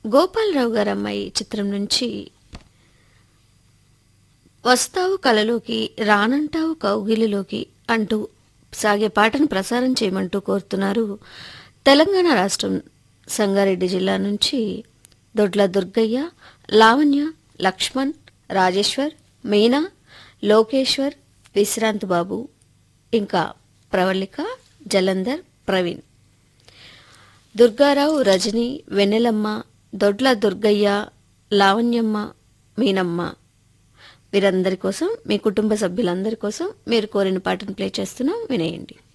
గోపాలరావు గారు అమ్మాయి చిత్రం నుంచి వస్తావు కలలోకి రానంటావు కౌగిలిలోకి అంటూ సాగే పాటను ప్రసారం చేయమంటూ కోరుతున్నారు తెలంగాణ రాష్ట్రం సంగారెడ్డి జిల్లా నుంచి దొడ్ల దుర్గయ్య లావణ్య లక్ష్మణ్ రాజేశ్వర్ మీనా లోకేశ్వర్ విశ్రాంత్ బాబు ఇంకా ప్రవళిక జలంధర్ ప్రవీణ్ దుర్గారావు రజని వెన్నెలమ్మ దొడ్ల దుర్గయ్య లావణ్యమ్మ మీనమ్మ వీరందరి కోసం మీ కుటుంబ సభ్యులందరి కోసం మీరు కోరిన పాటను ప్లే చేస్తున్నాం వినేయండి